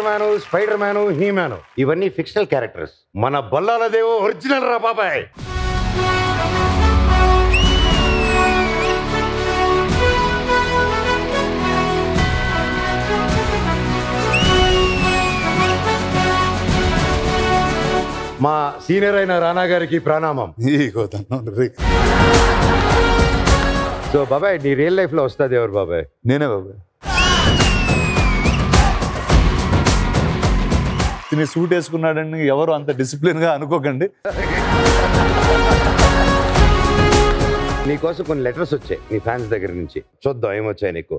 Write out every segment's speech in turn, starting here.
Super man spider man he man ఇవన్నీ fictional characters మన బొల్లాల దేవో ఒరిజినల్ రా బాబాయ్ మా సీనియర్ అయిన రానా గారికి ప్రాణామం ఇగో తను రే. సో బాబాయ్ నీ రియల్ లైఫ్ లో వస్తుంది ఎవరు బాబాయ్ నేనే బాబాయ్ తిని సూట్ వేసుకున్నాడని ఎవరు అంత డిసిప్లిన్ గా అనుకోకండి నీకోసం కొన్ని లెటర్స్ వచ్చాయి నీ ఫ్యాన్స్ దగ్గర నుంచి చూద్దాం ఏమొచ్చాయి నీకు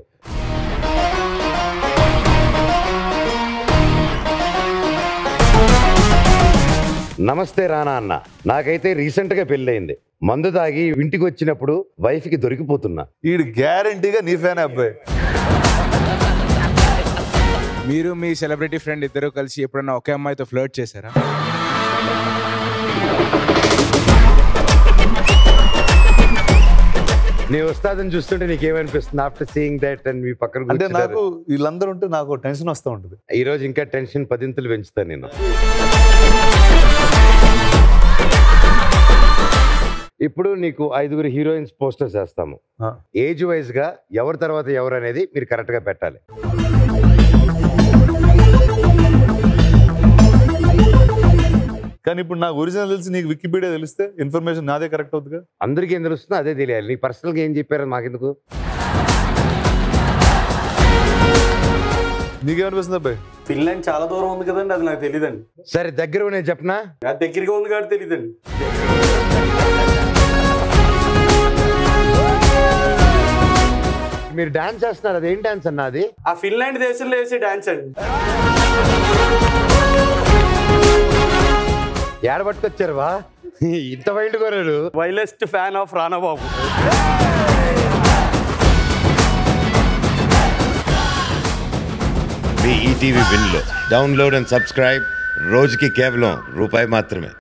నమస్తే రానా అన్న నాకైతే రీసెంట్ గా పెళ్ళయింది మందు తాగి ఇంటికి వచ్చినప్పుడు వైఫ్ కి దొరికిపోతున్నా వీడు గ్యారంటీగా నీ ఫ్యాన్ అబ్బాయి మీరు మీ సెలబ్రిటీ ఫ్రెండ్ ఇద్దరు కలిసి ఎప్పుడన్నా ఒకే అమ్మాయితో ఫ్లర్ట్ చేశారా నీ వస్తాదని చూస్తుంటే నీకేమనిపిస్తుంది ఆఫ్టర్ సీయింగ్ దట్ అండ్ మీ పక్కన అంటే కూర్చున్నారు. నాకు వీళ్ళందరూ ఉంటే నాకు టెన్షన్ వస్తూ ఉంటుంది ఈ రోజు ఇంకా టెన్షన్ పదింతలు పెంచుతాను నేను ఇప్పుడు నీకు ఐదుగురు హీరోయిన్స్ పోస్టర్స్ వేస్తాము ఆ. ఏజ్ వైజ్ గా ఎవరి తర్వాత ఎవరు అనేది మీరు కరెక్ట్ గా పెట్టాలి కానీ ఇప్పుడు నాకు ఒరిజినల్ తెలిసి నీకు వికీపీడియా తెలిస్తే ఇన్ఫర్మేషన్ నాదే కరెక్ట్ అవుతుందిగా అందరికీ ఏం తెలుస్తుందో అదే తెలియాలి నీ పర్సనల్ గా ఏం చెప్పారు మాకెందుకు నీకేమనిపిస్తుంది అబ్బాయి ఫిన్లాండ్ చాలా దూరం ఉంది కదండి అది నాకు తెలియదండి సరే దగ్గర నేను చెప్పనా అది దగ్గరగా ఉంది కాబట్టి తెలియదండి మీరు డాన్స్ చేస్తున్నారు అది ఏం డాన్స్ అన్న అది ఆ ఫిన్లాండ్ దేశంలో వేసే డాన్స్ అండి ఏడ పట్టుకొచ్చారు వా ఇంత వైల్డ్ కోరాడు వైలెస్ట్ ఫ్యాన్ ఆఫ్ రానాబాబు మీ ఈటీవీ విన్లో డౌన్లోడ్ అండ్ సబ్స్క్రైబ్ రోజుకి కేవలం రూపాయి మాత్రమే